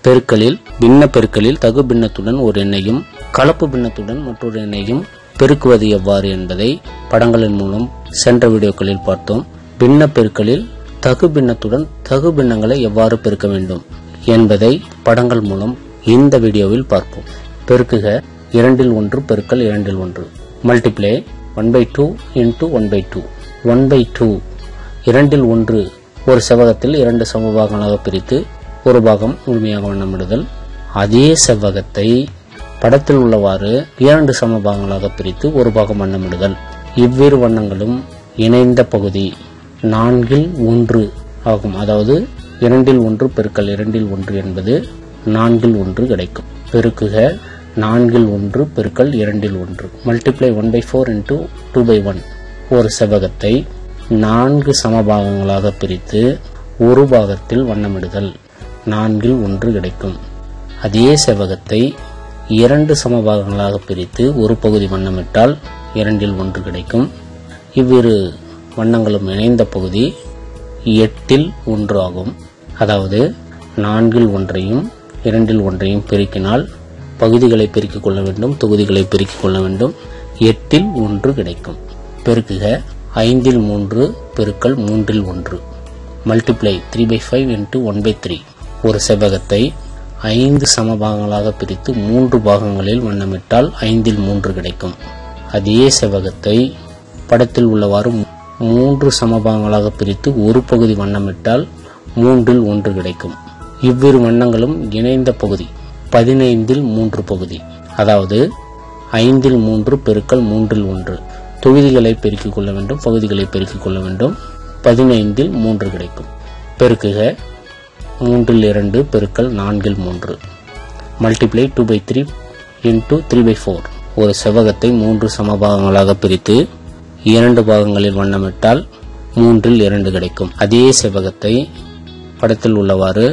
பெருக்கலில் பின்ன பெருக்கலில் தகு பின்னத்துடன் ஒரு எண்ணையும் கலப்பு பின்னத்துடன் மற்றொரு எண்ணையும் பெருக்குவது எவ்வாறு என்பதை படங்களின் மூலம் சென்ற வீடியோக்களில் பார்த்தோம் பின்ன பெருக்கலில் தகு பின்னத்துடன் தகு பின்னங்களை எவ்வாறு பெருக்க வேண்டும் என்பதை படங்கள் மூலம் இந்த வீடியோவில் பார்ப்போம் பெருக்குக இரண்டில் ஒன்று பெருக்கல் இரண்டில் ஒன்று multiply one by two into one by two one by two இரண்டில் ஒன்று ஒரு செவ்வகத்தில் இரண்டு சமபாகங்களாக பிரித்து ஒரு பாகம் முழுமையாக வண்ணமிடுதல் அதே செவ்வகத்தை படத்தில் உள்ளவாறு இரண்டு சமபாகங்களாக பிரித்து ஒரு பாகம் வண்ணமிடுதல் இவ்விரு வண்ணங்களும் இணைந்த பகுதி நான்கில் ஒன்று ஆகும் அதாவது இரண்டில் ஒன்று பெருக்கல் இரண்டில் ஒன்று என்பது நான்கில் ஒன்று கிடைக்கும் பெருக்குக நான்கில் ஒன்று பெருக்கல் இரண்டில் ஒன்று multiply one by four into two by one ஒரு செவ்வகத்தை நான்கு சமபாகங்களாக பிரித்து ஒரு பாகத்தில் வண்ணமிடுதல் நான்கில் ஒன்று கிடைக்கும் அதே செவ்வகத்தை இரண்டு சமபாகங்களாக பிரித்து ஒரு பகுதி வண்ணமிட்டால் இரண்டில் ஒன்று கிடைக்கும் இவ்விரு வண்ணங்களும் இணைந்த பகுதி எட்டில் ஒன்று ஆகும் அதாவது நான்கில் ஒன்றையும் இரண்டில் ஒன்றையும் பெருக்கினால் பகுதிகளை பெருக்கிக் கொள்ள வேண்டும் தொகுதிகளை பெருக்கிக் கொள்ள வேண்டும் எட்டில் ஒன்று கிடைக்கும் பெருக்குக ஐந்தில் மூன்று பெருக்கல் மூன்றில் ஒன்று multiply three by five into one by three ஒரு செவ்வகத்தை ஐந்து சமபாகங்களாக பிரித்து மூன்று பாகங்களில் வண்ணமிட்டால் ஐந்தில் மூன்று கிடைக்கும் அதே செவ்வகத்தை படத்தில் உள்ளவாறு மூன்று சமபாகங்களாக பிரித்து ஒரு பகுதி வண்ணமிட்டால் மூன்றில் ஒன்று கிடைக்கும் இவ்விரு வண்ணங்களும் இணைந்த பகுதி பதினைந்தில் மூன்று பகுதி அதாவது ஐந்தில் மூன்று பெருக்கல் மூன்றில் ஒன்று தொகுதிகளை பெருக்கிக் கொள்ள வேண்டும் பகுதிகளை பெருக்கிக் கொள்ள வேண்டும் பதினைந்தில் மூன்று கிடைக்கும் பெருக்குக மூன்றில் இரண்டு பெருக்கல் நான்கில் மூன்று multiply two by three into three by four ஒரு செவ்வகத்தை மூன்று சமபாகங்களாக பிரித்து இரண்டு பாகங்களில் வண்ணமிட்டால் மூன்றில் இரண்டு கிடைக்கும் அதே செவ்வகத்தை படத்தில் உள்ளவாறு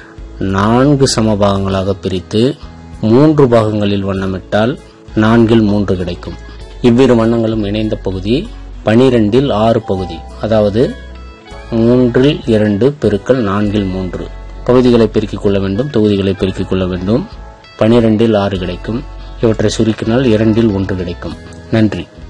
நான்கு சமபாகங்களாக பிரித்து மூன்று பாகங்களில் வண்ணமிட்டால் நான்கில் மூன்று கிடைக்கும் இவ்விரு வண்ணங்களும் இணைந்த பகுதி பனிரெண்டில் ஆறு பகுதி அதாவது மூன்றில் இரண்டு பெருக்கல் நான்கில் மூன்று பகுதிகளை பெருக்கிக் கொள்ள வேண்டும் தொகுதிகளை பெருக்கிக் கொள்ள வேண்டும் பனிரெண்டில் ஆறு கிடைக்கும் இவற்றை சுருக்கினால் இரண்டில் ஒன்று கிடைக்கும் நன்றி